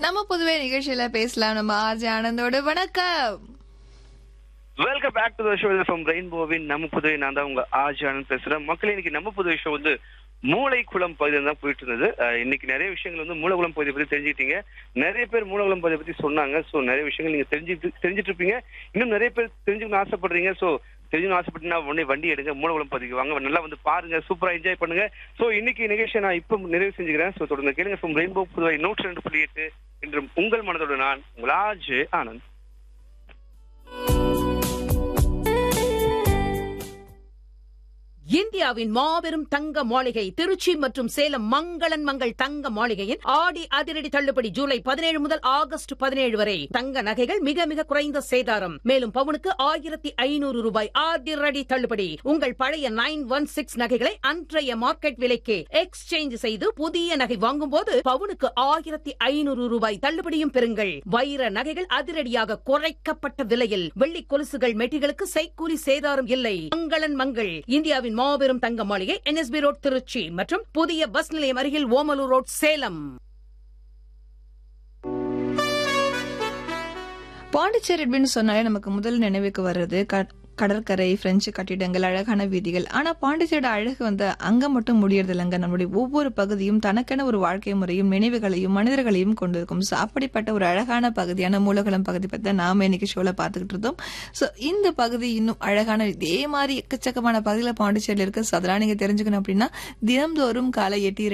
நம்ம புதுவை நிகழ்ச்சியில பேசலாம் நம்ம ஆர்ஜி ஆனந்தோடு வணக்கம் welcome back to the show from ரெயின்போவின் நம்ம புதுவை நான் தான் உங்க ஆஜ் ஆனந்த் பேசுறேன் மக்களே இன்னைக்கு நம்ம புதுவை ஷோ வந்து மூளைக்குளம் பகுதியில் தான் போயிட்டு இருந்தது அஹ் இன்னைக்கு நிறைய விஷயங்கள் வந்து மூலகுளம் பகுதியை பத்தி தெரிஞ்சுக்கிட்டீங்க நிறைய பேர் மூலகுளம் பகுதியை பத்தி சொன்னாங்க சோ நிறைய விஷயங்கள் நீங்க தெரிஞ்சுட்டு தெரிஞ்சுட்டு இருப்பீங்க இன்னும் நிறைய பேர் தெரிஞ்சுக்கணும்னு ஆசைப்படுறீங்க சோ தெரிஞ்சுக்கணும் ஆசைப்பட்டீங்கன்னா உடனே வண்டி எடுங்க மூலகுளம் பகுதிக்கு வாங்க நல்லா வந்து பாருங்க சூப்பரா என்ஜாய் பண்ணுங்க சோ இன்னைக்கு நிகழ்ச்சியை நான் இப்போ நிறைவு செஞ்சுக்கிறேன் சோ தொடர்ந்து கேளுங்க ஃப்ரம் ரெயின்போ புதுவை நூற்றி ரெண்டு புள்ளி எட்டு என்று உங்கள் மனதோடு நான் உங்கள் ஆஜ் ஆனந்த் இந்தியாவின் மாபெரும் தங்க மாளிகை திருச்சி மற்றும் சேலம் மங்களன் மங்கள் தங்க மாளிகையின் ஆடி அதிரடி தள்ளுபடி ஜூலை பதினேழு முதல் ஆகஸ்ட் பதினேழு வரை தங்க நகைகள் மிக மிக குறைந்த சேதாரம் மேலும் பவுனுக்கு ஆயிரத்தி ஐநூறு ரூபாய் அதிரடி தள்ளுபடி உங்கள் பழைய நைன் ஒன் சிக்ஸ் நகைகளை அன்றைய மார்க்கெட் விலைக்கு எக்ஸ்சேஞ்ச் செய்து புதிய நகை வாங்கும்போது பவுனுக்கு ஆயிரத்தி ஐநூறு ரூபாய் தள்ளுபடியும் பெறுங்கள் வைர நகைகள் அதிரடியாக குறைக்கப்பட்ட விலையில் வெள்ளி கொலுசுகள் மெட்டிகளுக்கு செய்கூலி சேதாரம் இல்லை மங்களன் மங்கள் இந்தியாவின் மாபெரும் தங்க மாளிகை என்எஸ்பி ரோட் திருச்சி மற்றும் புதிய பஸ் நிலையம் அருகில் ஓமலூர் ரோட் சேலம் பாண்டிச்சேரி அப்படின்னு சொன்னாலே நமக்கு முதல் நினைவுக்கு வர்றது க- கடற்கரை பிரெஞ்சு கட்டிடங்கள் அழகான வீதிகள் ஆனா பாண்டிச்சேரியோட அழகு வந்து அங்க மட்டும் முடியறது இல்லைங்க நம்மளுடைய ஒவ்வொரு பகுதியும் தனக்கென ஒரு வாழ்க்கை முறையும் நினைவுகளையும் மனிதர்களையும் கொண்டிருக்கும் ஸோ அப்படிப்பட்ட ஒரு அழகான பகுதியான மூலகுளம் பகுதி பத்தி தான் நாம இன்னைக்கு ஷோல பாத்துக்கிட்டு இருந்தோம் ஸோ இந்த பகுதி இன்னும் அழகான இதே மாதிரி எக்கச்சக்கமான பகுதியில் பாண்டிச்சேரியில் இருக்கு ஸோ அதெல்லாம் நீங்க தெரிஞ்சுக்கணும் அப்படின்னா தினம்தோறும் காலை எட்டு